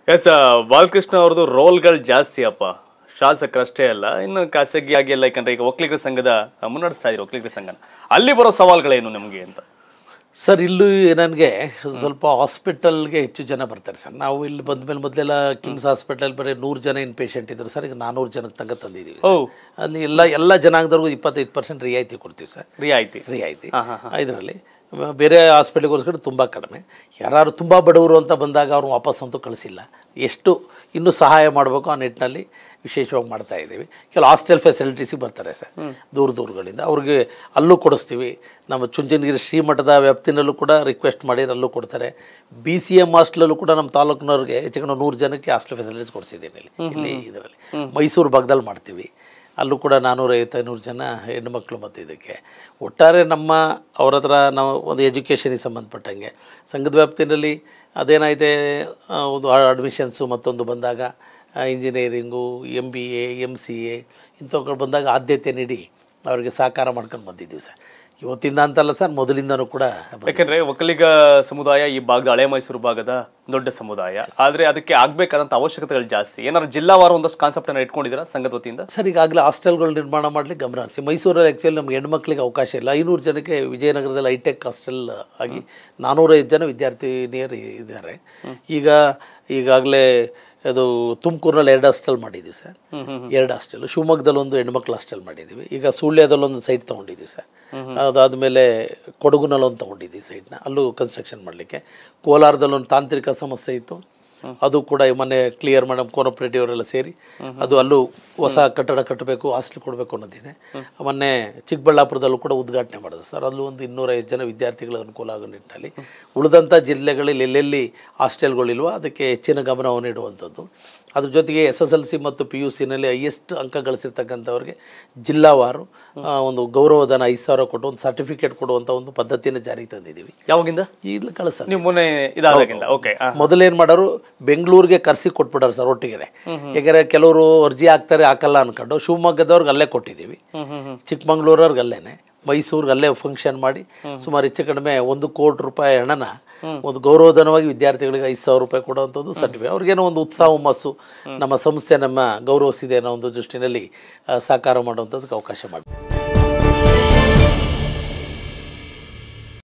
S Balakrishna ಅವ್ರದ್ದು ರೋಲ್ಗಳು ಜಾಸ್ತಿ ಅಪ್ಪ ಶಾಸಕರಷ್ಟೇ ಅಲ್ಲ ಇನ್ನು ಖಾಸಗಿಯಾಗಿ ಎಲ್ಲ ಯಾಕಂದ್ರೆ ಈಗ ಒಕ್ಕಲಿಗರ ಸಂಘದ ಆ, ಮುನ್ನಡೆಸ್ತಾ ಇದ್ರು ಒಕ್ಕಲಿಗರ ಸಂಘನ ಅಲ್ಲಿ ಬರೋ ಸವಾಲುಗಳೇನು ನಮಗೆ ಅಂತ ಸರ್ ಇಲ್ಲೂ ನನಗೆ ಸ್ವಲ್ಪ ಹಾಸ್ಪಿಟಲ್ಗೆ ಹೆಚ್ಚು ಜನ ಬರ್ತಾರೆ ಸರ್ ನಾವು ಇಲ್ಲಿ ಬಂದ ಮೇಲೆ ಮೊದಲೆಲ್ಲ ಕಿಮ್ಸ್ ಹಾಸ್ಪಿಟಲ್ ಬರೀ ನೂರು ಜನ ಇನ್ ಪೇಷಂಟ್ ಇದ್ರು ಸರ್ ಈಗ ನಾನ್ನೂರು ಜನಕ್ಕೆ ತನಕ ತಂದಿದ್ದೀವಿ ಓ ಅಲ್ಲಿ ಎಲ್ಲ ಎಲ್ಲ ಜನಾಂಗದವ್ರಿಗೂ ಇಪ್ಪತ್ತೈದು ಪರ್ಸೆಂಟ್ ರಿಯಾಯಿತಿ ಕೊಡ್ತೀವಿ ಸರ್ ರಿಯಾಯಿತಿ ರಿಯಾಯಿತಿ ಇದರಲ್ಲಿ ಬೇರೆ ಹಾಸ್ಪಿಟ್ಲಿಗೋಸ್ಕರ ತುಂಬ ಕಡಿಮೆ ಯಾರು ತುಂಬ ಬಡವರು ಅಂತ ಬಂದಾಗ ಅವ್ರು ವಾಪಸ್ ಅಂತೂ ಕಳಿಸಿಲ್ಲ ಎಷ್ಟು ಇನ್ನೂ ಸಹಾಯ ಮಾಡಬೇಕು ಆ ನಿಟ್ಟಿನಲ್ಲಿ ವಿಶೇಷವಾಗಿ ಮಾಡ್ತಾ ಇದ್ದೀವಿ ಕೆಲವು ಹಾಸ್ಟೆಲ್ ಫೆಸಿಲಿಟೀಸಿಗೆ ಬರ್ತಾರೆ ಸರ್ ದೂರ ದೂರಗಳಿಂದ ಅವ್ರಿಗೆ ಅಲ್ಲೂ ಕೊಡಿಸ್ತೀವಿ ನಮ್ಮ ಚುಂಚನಗಿರಿ ಶ್ರೀಮಠದ ವ್ಯಾಪ್ತಿನಲ್ಲೂ ಕೂಡ ರಿಕ್ವೆಸ್ಟ್ ಮಾಡಿ ಅಲ್ಲೂ ಕೊಡ್ತಾರೆ ಬಿ ಸಿ ಎಮ್ ಹಾಸ್ಟೆಲಲ್ಲೂ ಕೂಡ ನಮ್ಮ ತಾಲೂಕಿನವ್ರಿಗೆ ಹೆಚ್ಚು ಕಡಿಮೆ ನೂರು ಜನಕ್ಕೆ ಹಾಸ್ಟೆಲ್ ಫೆಸಿಲಿಟೀಸ್ ಕೊಡಿಸಿದ್ದೀನಿ ಇಲ್ಲಿ ಇಲ್ಲಿ ಇದರಲ್ಲಿ ಮೈಸೂರು ಭಾಗದಲ್ಲಿ ಮಾಡ್ತೀವಿ ಅಲ್ಲೂ ಕೂಡ ನಾನ್ನೂರೈವತ್ತು ಐನೂರು ಜನ ಹೆಣ್ಣುಮಕ್ಳು ಮತ್ತು ಇದಕ್ಕೆ ಒಟ್ಟಾರೆ ನಮ್ಮ ಅವ್ರ ಹತ್ರ ನಾವು ಒಂದು ಎಜುಕೇಷನಿಗೆ ಸಂಬಂಧಪಟ್ಟಂಗೆ ಸಂಘದ ವ್ಯಾಪ್ತಿನಲ್ಲಿ ಅದೇನಾಯ್ತೆ ಆ, ಒಂದು ಅಡ್ಮಿಷನ್ಸು ಮತ್ತೊಂದು ಬಂದಾಗ engineering M B A M C A ಇಂಥವುಗಳು ಬಂದಾಗ ಆದ್ಯತೆ ನೀಡಿ ಅವರಿಗೆ ಸಹಕಾರ ಮಾಡ್ಕೊಂಡು ಬಂದಿದ್ದೀವಿ ಸರ್ ಇವತ್ತಿಂದ ಅಂತಲ್ಲ ಸರ್ ಮೊದಲಿಂದನೂ ಕೂಡ ಬಂದಿದ್ದೀವಿ. ಯಾಕಂದ್ರೆ ಒಕ್ಕಲಿಗ ಸಮುದಾಯ ಈ ಭಾಗದ ಹಳೆ ಮೈಸೂರು ಭಾಗದ ದೊಡ್ಡ ಸಮುದಾಯ ಆದ್ರೆ ಅದಕ್ಕೆ ಆಗ್ಬೇಕಾದಂತ ಅವಶ್ಯಕತೆಗಳು ಜಾಸ್ತಿ ಏನಾದ್ರು ಜಿಲ್ಲಾವಾರ ಒಂದಷ್ಟು ಕಾನ್ಸೆಪ್ಟ್ ಅನ್ನ ಇಟ್ಕೊಂಡಿದ್ದೀರಾ ಸಂಘದ ವತಿಯಿಂದ ಸರ್ ಈಗಾಗಲೇ ಹಾಸ್ಟೆಲ್ಗಳು ನಿರ್ಮಾಣ ಮಾಡಲಿಕ್ಕೆ ಗಮನ ಹರಿಸಿ ಮೈಸೂರಲ್ಲಿ ಆ್ಯಕ್ಚುಲಿ ನಮ್ಗೆ ಹೆಣ್ಮಕ್ಳಿಗೆ ಅವಕಾಶ ಇಲ್ಲ ಐನೂರು ಜನಕ್ಕೆ ವಿಜಯನಗರದಲ್ಲಿ ಹೈಟೆಕ್ ಹಾಸ್ಟೆಲ್ ಆಗಿ ನಾನ್ನೂರೈದು ಜನ ವಿದ್ಯಾರ್ಥಿನಿಯರು ಇದ್ದಾರೆ ಈಗ ಈಗಾಗಲೇ ಅದು ತುಮಕೂರಿನಲ್ಲಿ ಎರಡು ಹಾಸ್ಟೆಲ್ ಮಾಡಿದ್ದೀವಿ ಸರ್ ಎರಡು ಹಾಸ್ಟೆಲ್ ಶಿವಮೊಗ್ಗದಲ್ಲಿ ಒಂದು ಹೆಣ್ಮಕ್ಳು ಹಾಸ್ಟೆಲ್ ಮಾಡಿದ್ದೀವಿ ಈಗ ಸುಳ್ಯದಲ್ಲಿ ಒಂದು ಸೈಟ್ ತೊಗೊಂಡಿದ್ದೀವಿ ಸರ್ ಅದಾದಮೇಲೆ ಕೊಡಗುನಲ್ಲಿ ಒಂದು ತೊಗೊಂಡಿದ್ದೀವಿ ಸೈಟ್ನ ಅಲ್ಲೂ ಕನ್ಸ್ಟ್ರಕ್ಷನ್ ಮಾಡಲಿಕ್ಕೆ ಕೋಲಾರದಲ್ಲಿ ಒಂದು ತಾಂತ್ರಿಕ ಸಮಸ್ಯೆ ಇತ್ತು ಅದು ಕೂಡ ಈ ಮೊನ್ನೆ ಕ್ಲಿಯರ್ ಮೇಡಮ್ ಕೋನಪ್ರೆಡ್ಡಿ ಅವರೆಲ್ಲ ಸೇರಿ ಅದು ಅಲ್ಲೂ ಹೊಸ ಕಟ್ಟಡ ಕಟ್ಟಬೇಕು ಹಾಸ್ಟೆಲ್ ಕೊಡಬೇಕು ಅನ್ನೋದಿದೆ ಮೊನ್ನೆ ಚಿಕ್ಕಬಳ್ಳಾಪುರದಲ್ಲೂ ಕೂಡ ಉದ್ಘಾಟನೆ ಮಾಡಿದ್ರು ಸರ್ ಅಲ್ಲೂ ಒಂದು ಇನ್ನೂರೈದು ಜನ ವಿದ್ಯಾರ್ಥಿಗಳ ಅನುಕೂಲ ಆಗೋ ನಿಟ್ಟಿನಲ್ಲಿ ಉಳಿದಂಥ ಜಿಲ್ಲೆಗಳಲ್ಲಿ ಎಲ್ಲೆಲ್ಲಿ ಹಾಸ್ಟೆಲ್ಗಳಿಲ್ವೋ ಅದಕ್ಕೆ ಹೆಚ್ಚಿನ ಗಮನವನ್ನು ನೀಡುವಂಥದ್ದು ಅದ್ರ ಜೊತೆಗೆ ಎಸ್ ಎಸ್ ಎಲ್ ಸಿ ಮತ್ತು ಪಿ ಯು ಸಿನಲ್ಲಿ ಹೈಯೆಸ್ಟ್ ಅಂಕ ಗಳಿಸಿರ್ತಕ್ಕಂಥವ್ರಿಗೆ ಜಿಲ್ಲಾವಾರು ಆ, ಒಂದು ಗೌರವಧನ ಐದು ಸಾವಿರ ಕೊಟ್ಟು ಒಂದು ಸರ್ಟಿಫಿಕೇಟ್ ಕೊಡುವಂಥ ಒಂದು ಪದ್ಧತಿನ ಜಾರಿಗೆ ತಂದಿದ್ದೀವಿ ಯಾವಾಗಿಂದ ಇಲ್ಲಿ ಕಳಿಸ ನೀವು ಮೊನ್ನೆ ಇದಾದಾಗಿಂದ ಓಕೆ ಮೊದಲೇನ್ ಮಾಡೋರು ಬೆಂಗಳೂರಿಗೆ ಕರ್ಸಿ ಕೊಟ್ಬಿಡೋರು ಸರ್ ಒಟ್ಟಿಗೆ ಯಾಕಂದ್ರೆ ಕೆಲವರು ಅರ್ಜಿ ಹಾಕ್ತಾರೆ ಹಾಕಲ್ಲ ಅನ್ಕೊಂಡು ಶಿವಮೊಗ್ಗದವ್ರಿಗೆ ಅಲ್ಲೇ ಕೊಟ್ಟಿದ್ದೀವಿ ಚಿಕ್ಕಮಂಗ್ಳೂರವ್ರಿಗೆ ಅಲ್ಲೇನೆ ಮೈಸೂರಿಗೆ ಅಲ್ಲೇ ಫಂಕ್ಷನ್ ಮಾಡಿ ಸುಮಾರು ಹೆಚ್ಚು ಕಡಿಮೆ ಒಂದು ಕೋಟಿ ರೂಪಾಯಿ ಹಣನ ಒಂದು ಗೌರವಧನವಾಗಿ ವಿದ್ಯಾರ್ಥಿಗಳಿಗೆ ಐದು ಸಾವಿರ ರೂಪಾಯಿ ಕೊಡುವಂಥದ್ದು ಸರ್ಟಿಫಿಕೇಟ್ ಅವ್ರಿಗೇನೋ ಒಂದು ಉತ್ಸಾಹ ಹುಮ್ಮಸ್ಸು ನಮ್ಮ ಸಂಸ್ಥೆ ನಮ್ಮ ಗೌರವಿಸಿದೆ ಅನ್ನೋ ಒಂದು ದೃಷ್ಟಿನಲ್ಲಿ ಆ, ಸಾಕಾರ ಮಾಡುವಂಥದ್ದಕ್ಕೆ ಅವಕಾಶ ಮಾಡಿ